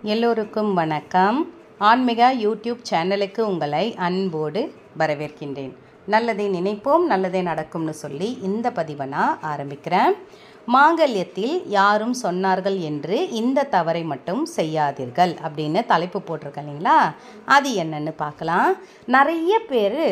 எல்லோருக்கும் வணக்கம் ஆன்மீக யூடியூப் சேனலுக்கு உங்களை அன்போடு வரவேற்கின்றேன் நல்லதை நினைப்போம் நல்லதே நடக்கும்னு சொல்லி இந்த பதிவை நான் ஆரம்பிக்கிறேன் மாங்கல்யத்தில் யாரும் சொன்னார்கள் என்று இந்த தவறை மட்டும் செய்யாதீர்கள் அப்படின்னு தலைப்பு போட்டிருக்கேன் இல்லைங்களா அது என்னன்னு பார்க்கலாம் நிறைய பேர்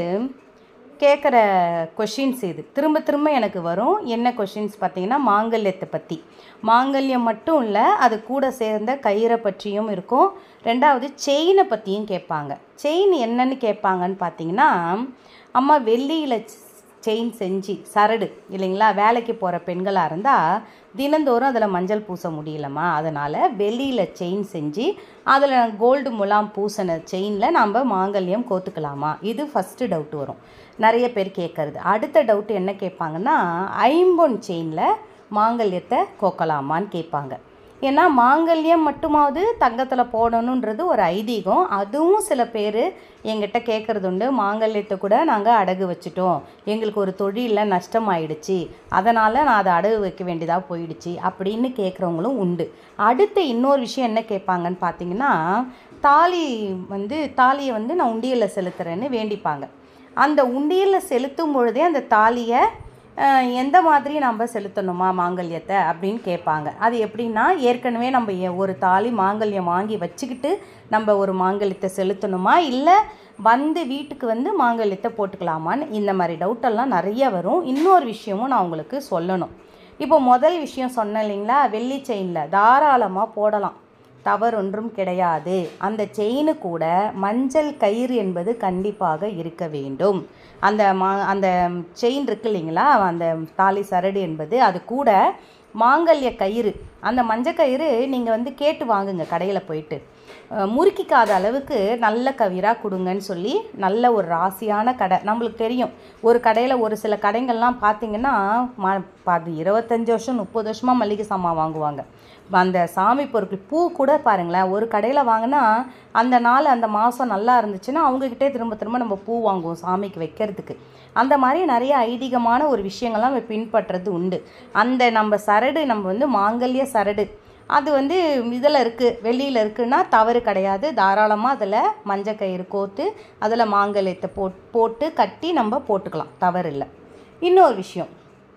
கேட்குற கொஷின்ஸ் இது திரும்ப திரும்ப எனக்கு வரும் என்ன கொஷின்ஸ் பார்த்தீங்கன்னா மாங்கல்யத்தை பற்றி மாங்கல்யம் மட்டும் இல்லை அது கூட சேர்ந்த கயிறை பற்றியும் இருக்கும் ரெண்டாவது செயினை பற்றியும் கேட்பாங்க செயின் என்னன்னு கேட்பாங்கன்னு பார்த்தீங்கன்னா அம்மா வெள்ளியில் செயின் செஞ்சு சரடு இல்லைங்களா வேலைக்கு போகிற பெண்களாக இருந்தால் தினந்தோறும் அதில் மஞ்சள் பூச முடியலம்மா அதனால் வெள்ளியில் செயின் செஞ்சு அதில் கோல்டு முலாம் பூசின செயினில் நம்ம மாங்கல்யம் கோத்துக்கலாமா இது ஃபஸ்ட்டு டவுட் வரும் நிறைய பேர் கேட்குறது அடுத்த டவுட் என்ன கேட்பாங்கன்னா ஐம்பொன் செயினில் மாங்கல்யத்தை கோக்கலாமான்னு கேட்பாங்க ஏன்னா மாங்கல்யம் மட்டுமாவது தங்கத்தில் போடணுன்றது ஒரு ஐதீகம் அதுவும் சில பேர் எங்கிட்ட கேட்குறது உண்டு மாங்கல்யத்தை கூட நாங்கள் அடகு வச்சுட்டோம் எங்களுக்கு ஒரு தொழிலில் நஷ்டம் ஆயிடுச்சு அதனால் நான் அதை அடகு வைக்க வேண்டியதாக போயிடுச்சு அப்படின்னு கேட்குறவங்களும் உண்டு அடுத்து இன்னொரு விஷயம் என்ன கேட்பாங்கன்னு பார்த்தீங்கன்னா தாலி வந்து தாலியை வந்து நான் உண்டியலில் செலுத்துகிறேன்னு வேண்டிப்பாங்க அந்த உண்டியலில் செலுத்தும் பொழுதே அந்த தாலியை அஹ், எந்த மாதிரி நம்ம செலுத்தணுமா மாங்கல்யத்தை அப்படின்னு கேட்பாங்க அது எப்படின்னா ஏற்கனவே நம்ம எ- ஒரு தாலி மாங்கல்யம் வாங்கி வச்சுக்கிட்டு நம்ம ஒரு மாங்கல்யத்தை செலுத்தணுமா இல்லை வந்து வீட்டுக்கு வந்து மாங்கல்யத்தை போட்டுக்கலாமான்னு இந்த மாதிரி டவுட்டெல்லாம் நிறைய வரும் இன்னொரு விஷயமும் நான் உங்களுக்கு சொல்லணும் இப்போ முதல் விஷயம் சொன்னேன் இல்லைங்களா வெள்ளி செயினில் தாராளமாக போடலாம் தவறொன்றும் கிடையாது அந்த செயினு கூட மஞ்சள் கயிறு என்பது கண்டிப்பாக இருக்க வேண்டும் அந்த மா அந்த செயின் இருக்கு இல்லைங்களா அந்த தாலி சரடு என்பது அது கூட மாங்கல்ய கயிறு அந்த மஞ்சள் கயிறு நீங்கள் வந்து கேட்டு வாங்குங்க கடையில் போயிட்டு அஹ், முறுக்கிக்காத அளவுக்கு நல்ல கவிராக கொடுங்கன்னு சொல்லி நல்ல ஒரு ராசியான கடை நம்மளுக்கு தெரியும் ஒரு கடையில் ஒரு சில கடைகள்லாம் பார்த்தீங்கன்னா ம பாதி இருபத்தஞ்சி வருஷம் முப்பது வருஷமாக மளிகை சாமான் வாங்குவாங்க அந்த சாமி பொருட்கள் பூ கூட பாருங்களேன் ஒரு கடையில் வாங்கினா அந்த நாள் அந்த மாதம் நல்லா இருந்துச்சுன்னா அவங்கக்கிட்டே திரும்ப திரும்ப நம்ம பூ வாங்குவோம் சாமிக்கு வைக்கிறதுக்கு அந்த மாதிரி நிறைய ஐதீகமான ஒரு விஷயங்கள்லாம் நம்ம பின்பற்றுறது உண்டு அந்த நம்ம சரடு நம்ம வந்து மாங்கல்ய சரடு அது வந்து இதில் இருக்குது வெளியில் இருக்குன்னா தவறு கிடையாது தாராளமாக அதில் மஞ்சள் கயிறு கோத்து அதில் மாங்கல்யத்தை போட் போட்டு கட்டி நம்ம போட்டுக்கலாம் தவறு இல்லை இன்னொரு விஷயம்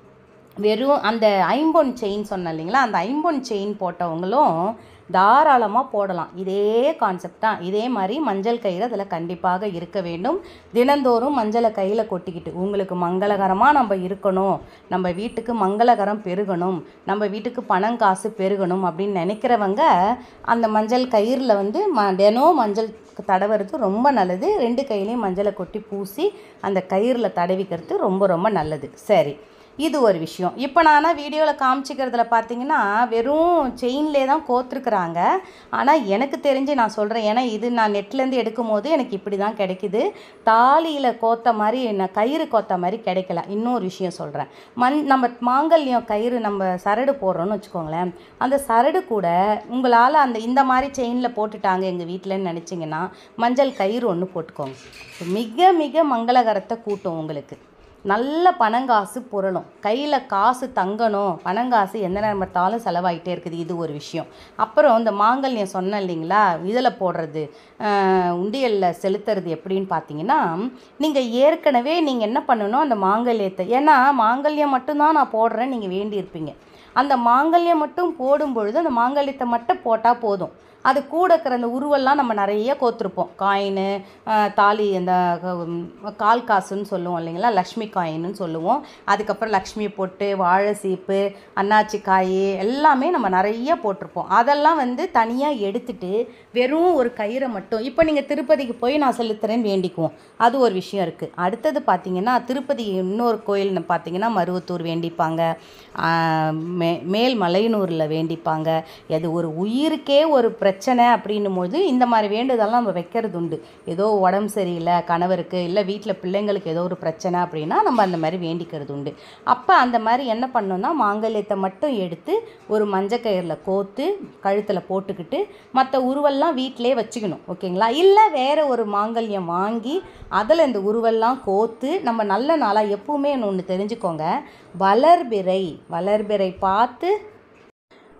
வெறும் அந்த ஐம்பொன் செயின் சொன்னேன் இல்லைங்களா அந்த ஐம்பொன் செயின் போட்டவங்களும் தாராளமாக போடலாம் இதே கான்செப்ட் தான் இதே மாதிரி மஞ்சள் கயிறு அதில் கண்டிப்பாக இருக்க வேண்டும் தினந்தோறும் மஞ்சளை கையில் கொட்டிக்கிட்டு உங்களுக்கு மங்களகரமாக நம்ம இருக்கணும் நம்ம வீட்டுக்கு மங்களகரம் பெருகணும் நம்ம வீட்டுக்கு பணம் காசு பெருகணும் அப்படின்னு நினைக்கிறவங்க அந்த மஞ்சள் கயிறில் வந்து ம தினம் மஞ்சள் தடவுறது ரொம்ப நல்லது ரெண்டு கையிலையும் மஞ்சளை கொட்டி பூசி அந்த கயிறில் தடவிக்கிறது ரொம்ப ரொம்ப நல்லது சரி இது ஒரு விஷயம் இப்போ நான் வீடியோவில் காமிச்சிக்கிறதுல பார்த்தீங்கன்னா வெறும் செயின்லே தான் கோத்துருக்குறாங்க ஆனால் எனக்கு தெரிஞ்சு நான் சொல்கிறேன் ஏன்னா இது நான் நெட்லேருந்து எடுக்கும் போது எனக்கு இப்படி தான் கிடைக்குது தாலியில் கோத்த மாதிரி நான் கயிறு கோத்த மாதிரி கிடைக்கல இன்னொரு விஷயம் சொல்கிறேன் மண் நம்ம மாங்கல்யம் கயிறு நம்ம சரடு போடுறோன்னு வச்சுக்கோங்களேன் அந்த சரடு கூட உங்களால் அந்த இந்த மாதிரி செயினில் போட்டுட்டாங்க எங்கள் வீட்டிலன்னு நினச்சிங்கன்னா மஞ்சள் கயிறு ஒன்று போட்டுக்கோங்க மிக மிக மங்களகரத்தை கூட்டும் உங்களுக்கு நல்ல பணங்காசு புரளும் கையில் காசு தங்கணும் பணங்காசு எந்த நேரம் பார்த்தாலும் செலவாயிட்டே இருக்குது இது ஒரு விஷயம் அப்புறம் இந்த மாங்கல்யம் சொன்னேன் இல்லைங்களா இதில் போடுறது ஆஹ், உண்டியலில் செலுத்துறது எப்படின்னு பார்த்தீங்கன்னா நீங்கள் ஏற்கனவே நீங்கள் என்ன பண்ணணும் அந்த மாங்கல்யத்தை ஏன்னா மாங்கல்யம் மட்டும்தான் நான் போடுறேன் நீங்கள் வேண்டியிருப்பீங்க அந்த மாங்கல்யம் மட்டும் போடும் பொழுது அந்த மாங்கல்யத்தை மட்டும் போட்டால் போதும் அது கூட இருக்கிற அந்த உருவெல்லாம் நம்ம நிறைய கோத்துருப்போம் காயினு தாலி இந்த உம், கால் காசுன்னு சொல்லுவோம் இல்லைங்களா லக்ஷ்மி காயின்னு சொல்லுவோம் அதுக்கப்புறம் லக்ஷ்மி பொட்டு வாழை சீப்பு அன்னாச்சி காய் எல்லாமே நம்ம நிறைய போட்டிருப்போம் அதெல்லாம் வந்து தனியாக எடுத்துட்டு வெறும் ஒரு கயிறை மட்டும் இப்போ நீங்கள் திருப்பதிக்கு போய் நான் செலுத்துறேன்னு வேண்டிக்குவோம் அது ஒரு விஷயம் இருக்குது அடுத்தது பார்த்தீங்கன்னா திருப்பதி இன்னொரு கோயில் பார்த்தீங்கன்னா மருவத்தூர் வேண்டிப்பாங்க ஆஹ் மே மேல் மலையனூரில் வேண்டிப்பாங்க அது ஒரு உயிருக்கே ஒரு பிரச்சனை அப்படின்னும் போது இந்த மாதிரி வேண்டுதெல்லாம் நம்ம வைக்கிறது உண்டு ஏதோ உடம்பு சரியில்லை கணவருக்கு இல்லை வீட்டில் பிள்ளைங்களுக்கு ஏதோ ஒரு பிரச்சனை அப்படின்னா நம்ம அந்த மாதிரி வேண்டிக்கிறது உண்டு அப்போ அந்த மாதிரி என்ன பண்ணோம்னா மாங்கல்யத்தை மட்டும் எடுத்து ஒரு மஞ்சள் கயிறில் கோத்து கழுத்தில் போட்டுக்கிட்டு மற்ற உருவெல்லாம் வீட்டிலே வச்சுக்கணும் ஓகேங்களா இல்லை வேற ஒரு மாங்கல்யம் வாங்கி அதில் இந்த உருவெல்லாம் கோத்து நம்ம நல்ல நாளாக எப்பவுமே ஒன்று தெரிஞ்சுக்கோங்க வளர்பிறை வளர்பிறை பார்த்து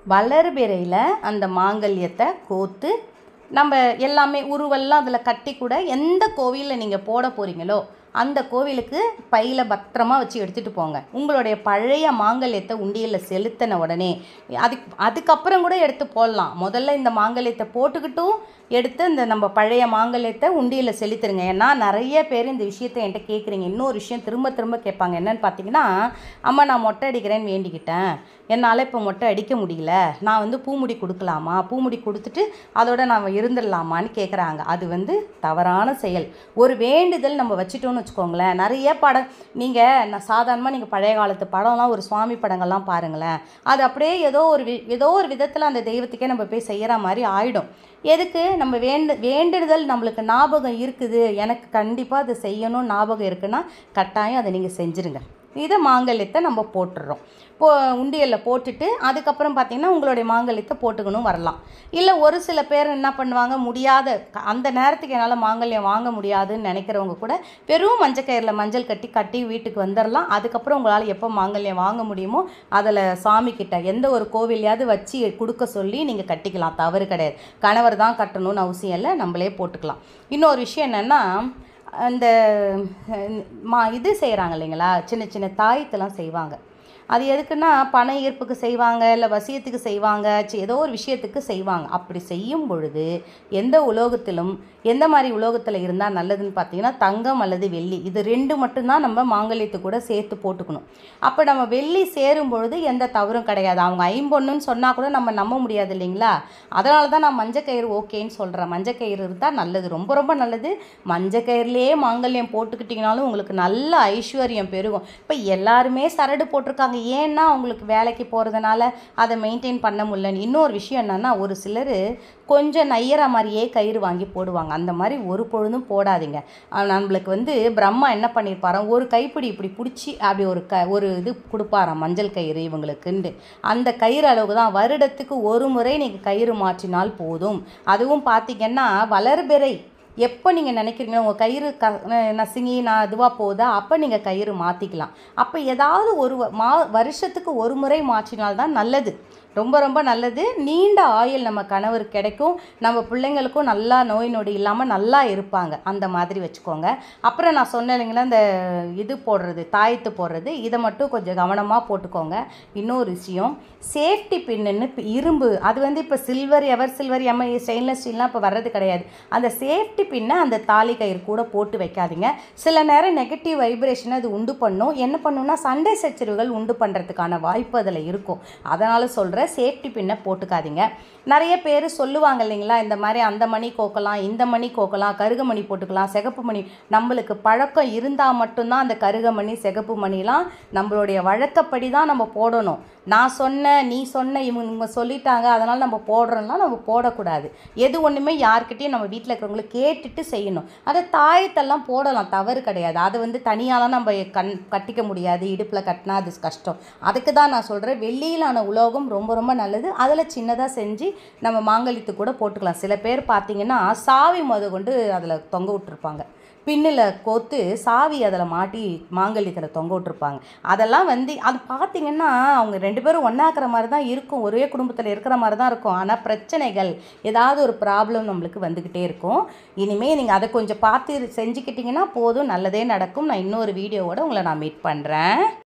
வளர்பிறையில் அந்த மாங்கல்யத்தை கோத்து நம்ம எல்லாமே உருவெல்லாம் அதில் கட்டி கூட எந்த கோவிலில் நீங்கள் போட போகிறீங்களோ அந்த கோவிலுக்கு பையில் பத்திரமா வச்சு எடுத்துகிட்டு போங்க உங்களுடைய பழைய மாங்கல்யத்தை உண்டியலில் செலுத்தின உடனே அதுக்கு அதுக்கப்புறம் கூட எடுத்து போடலாம் முதல்ல இந்த மாங்கல்யத்தை போட்டுக்கிட்டும் எடுத்து இந்த நம்ம பழைய மாங்கல்யத்தை உண்டியலில் செலுத்துருங்க ஏன்னா நிறைய பேர் இந்த விஷயத்தை என்கிட்ட கேட்குறீங்க இன்னொரு விஷயம் திரும்ப திரும்ப கேட்பாங்க என்னன்னு பார்த்தீங்கன்னா அம்மா நான் மொட்டை அடிக்கிறேன்னு வேண்டிக்கிட்டேன் என்னால் இப்போ மொட்டை அடிக்க முடியல நான் வந்து பூமுடி கொடுக்கலாமா பூமுடி கொடுத்துட்டு அதோட நான் இருந்துடலாமான்னு கேட்குறாங்க அது வந்து தவறான செயல் ஒரு வேண்டுதல் நம்ம வச்சுட்டோம்னு வச்சுக்கோங்களேன் நிறைய படம் நீங்கள் நான் சாதாரணமாக நீங்கள் பழைய காலத்து படம்லாம் ஒரு சுவாமி படங்கள்லாம் பாருங்களேன் அது அப்படியே ஏதோ ஒரு வி ஏதோ ஒரு விதத்தில் அந்த தெய்வத்துக்கே நம்ம போய் செய்கிற மாதிரி ஆயிடும் எதுக்கு நம்ம வேண்டு வேண்டுதல் நம்மளுக்கு ஞாபகம் இருக்குது எனக்கு கண்டிப்பாக அதை செய்யணும் ஞாபகம் இருக்குன்னா கட்டாயம் அதை நீங்கள் செஞ்சுருங்க இதை மாங்கல்யத்தை நம்ம போட்டுடுறோம் போ உண்டியலில் போட்டுட்டு அதுக்கப்புறம் பார்த்தீங்கன்னா உங்களுடைய மாங்கல்யத்தை போட்டுக்கணும் வரலாம் இல்லை ஒரு சில பேர் என்ன பண்ணுவாங்க முடியாத க- அந்த நேரத்துக்கு என்னால் மாங்கல்யம் வாங்க முடியாதுன்னு நினைக்கிறவங்க கூட வெறும் மஞ்சக்கயிறில் மஞ்சள் கட்டி கட்டி வீட்டுக்கு வந்துடலாம் அதுக்கப்புறம் உங்களால் எப்போ மாங்கல்யம் வாங்க முடியுமோ அதில் சாமி கிட்ட எந்த ஒரு கோவிலையாவது வச்சு கொடுக்க சொல்லி நீங்கள் கட்டிக்கலாம் தவறு கிடையாது கணவர் தான் கட்டணும்னு அவசியம் இல்லை நம்மளே போட்டுக்கலாம் இன்னொரு விஷயம் என்னென்னா அந்த அஹ், மா இது செய்கிறாங்க இல்லைங்களா சின்ன சின்ன தாயத்தெல்லாம் செய்வாங்க அது எதுக்குன்னா பண ஈர்ப்புக்கு செய்வாங்க இல்லை வசியத்துக்கு செய்வாங்க சி ஏதோ ஒரு விஷயத்துக்கு செய்வாங்க அப்படி செய்யும் பொழுது எந்த உலோகத்திலும் எந்த மாதிரி உலோகத்தில் இருந்தால் நல்லதுன்னு பார்த்தீங்கன்னா தங்கம் அல்லது வெள்ளி இது ரெண்டு மட்டும்தான் நம்ம மாங்கல்யத்து கூட சேர்த்து போட்டுக்கணும் அப்போ நம்ம வெள்ளி சேரும் பொழுது எந்த தவறும் கிடையாது அவங்க ஐம்பொன்னுன்னு சொன்னால் கூட நம்ம நம்ப முடியாது இல்லைங்களா அதனால தான் நான் மஞ்சக்கயிறு ஓகேன்னு சொல்கிறேன் மஞ்சக்கயிறு இருந்தால் நல்லது ரொம்ப ரொம்ப நல்லது மஞ்சக்கயிறுலேயே மாங்கல்யம் போட்டுக்கிட்டிங்கனாலும் உங்களுக்கு நல்ல ஐஸ்வர்யம் பெருகும் இப்போ எல்லாருமே சரடு போட்டிருக்காங்க ஏன்னா அவங்களுக்கு வேலைக்கு போகிறதுனால அதை மெயின்டைன் பண்ண முடியலன்னு இன்னொரு விஷயம் என்னென்னா ஒரு சிலர் கொஞ்சம் நையிற மாதிரியே கயிறு வாங்கி போடுவாங்க அந்த மாதிரி ஒரு பொழுதும் போடாதீங்க ஆஹ் நம்மளுக்கு வந்து பிரம்மா என்ன பண்ணியிருப்பாராம் ஒரு கைப்பிடி இப்படி பிடிச்சி அப்படி ஒரு க ஒரு இது கொடுப்பாராம் மஞ்சள் கயிறு இவங்களுக்குண்டு அந்த கயிறு அளவுக்கு தான் வருடத்துக்கு ஒரு முறை நீங்கள் கயிறு மாற்றினால் போதும் அதுவும் பார்த்தீங்கன்னா வளர்பிறை எப்போ நீங்கள் நினைக்கிறீங்களோ உங்கள் கயிறு க நசுங்கி நான் இதுவாக போகுதா அப்போ நீங்கள் கயிறு மாற்றிக்கலாம் அப்போ ஏதாவது ஒரு வ- மா வருஷத்துக்கு ஒரு முறை மாற்றினால்தான் நல்லது ரொம்ப ரொம்ப நல்லது நீண்ட ஆயுள் நம்ம கணவர் கிடைக்கும் நம்ம பிள்ளைங்களுக்கும் நல்லா நோய் நொடி இல்லாமல் நல்லா இருப்பாங்க அந்த மாதிரி வச்சுக்கோங்க அப்புறம் நான் சொன்னேன் இல்லைங்களா இந்த இது போடுறது தாயத்து போடுறது இதை மட்டும் கொஞ்சம் கவனமாக போட்டுக்கோங்க இன்னொரு விஷயம் சேஃப்டி பின்னுன்னு இப்ப இரும்பு அது வந்து இப்போ சில்வர் எவர் சில்வர் எம்ஐ ஸ்டெயின்லெஸ் ஸ்டீல்லாம் இப்போ வர்றது கிடையாது அந்த சேஃப்டி பின்னை அந்த தாலி கயிறு கூட போட்டு வைக்காதீங்க சில நேரம் நெகட்டிவ் வைப்ரேஷனை அது உண்டு பண்ணும் என்ன பண்ணுன்னா சண்டை சச்சரவுகள் உண்டு பண்ணுறதுக்கான வாய்ப்பு அதில் இருக்கும் அதனால் சொல்கிறேன் சேஃப்டி பின்னை போட்டுக்காதீங்க நிறைய பேர் சொல்லுவாங்க இல்லைங்களா இந்த மாதிரி அந்த மணி கோக்கலாம் இந்த மணி கோக்கலாம் கருகமணி போட்டுக்கலாம் சிகப்பு மணி நம்மளுக்கு பழக்கம் இருந்தால் மட்டும்தான் அந்த கருகமணி சிகப்பு மணிலாம் நம்மளுடைய வழக்கப்படி தான் நம்ம போடணும் நான் சொன்னேன் நீ சொன்ன இவங்க இவங்க சொல்லிட்டாங்க அதனால் நம்ம போடுறோம்னா நம்ம போடக்கூடாது எது ஒன்றுமே யார்கிட்டயும் நம்ம வீட்டில் இருக்கிறவங்கள கேட்டுட்டு செய்யணும் அதை தாயத்தெல்லாம் போடலாம் தவறு கிடையாது அதை வந்து தனியாலாம் நம்ம கண் கட்டிக்க முடியாது இடுப்பில் கட்டினா அது கஷ்டம் அதுக்கு தான் நான் சொல்கிறேன் வெள்ளியிலான உலோகம் ரொம்ப ரொம்ப நல்லது அதில் சின்னதாக செஞ்சு நம்ம மாங்கல்யத்துக்கு கூட போட்டுக்கலாம் சில பேர் பார்த்தீங்கன்னா சாவி முத கொண்டு அதில் தொங்க விட்டுருப்பாங்க பின்னில் கோத்து சாவி அதில் மாட்டி மாங்கல்யத்தில் தொங்க விட்டுருப்பாங்க அதெல்லாம் வந்து அது பார்த்தீங்கன்னா அவங்க ரெண்டு பேரும் ஒன்றாக்குற மாதிரி தான் இருக்கும் ஒரே குடும்பத்தில் இருக்கிற மாதிரி தான் இருக்கும் ஆனால் பிரச்சனைகள் ஏதாவது ஒரு ப்ராப்ளம் நம்மளுக்கு வந்துக்கிட்டே இருக்கும் இனிமேல் நீங்கள் அதை கொஞ்சம் பார்த்து செஞ்சுக்கிட்டிங்கன்னா போதும் நல்லதே நடக்கும் நான் இன்னொரு வீடியோவோட உங்களை நான் மீட் பண்ணுறேன்